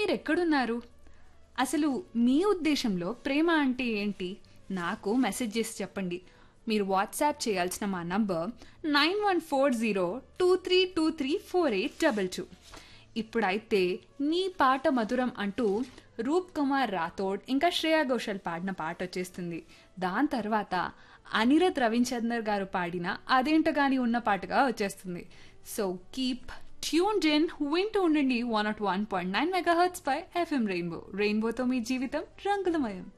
మీరెక్కడున్నారు అసలు మీ ఉద్దేశంలో ప్రేమ అంటే ఏంటి నాకు మెసేజ్ చేసి చెప్పండి మీరు వాట్సాప్ చేయాల్సిన మా number nine one four zero two three two three four eight double two ఇప్పుడైతే నీ పాట మధురం అంటూ రూప్ కుమార్ రాథోడ్ ఇంకా శ్రేయా ఘోషల్ పాడిన పాట వచ్చేస్తుంది దాని తర్వాత అనిరత్ రవిచందర్ గారు పాడిన అదేంటగాని ఉన్న పాటగా వచ్చేస్తుంది సో కీప్ ట్యూన్ జెన్ వింటూ ఉండండి one naught one point nine megahertz పై ఎఫ్ఎం రెయిన్బో రెయిన్బోతో మీ జీవితం రంగులమయం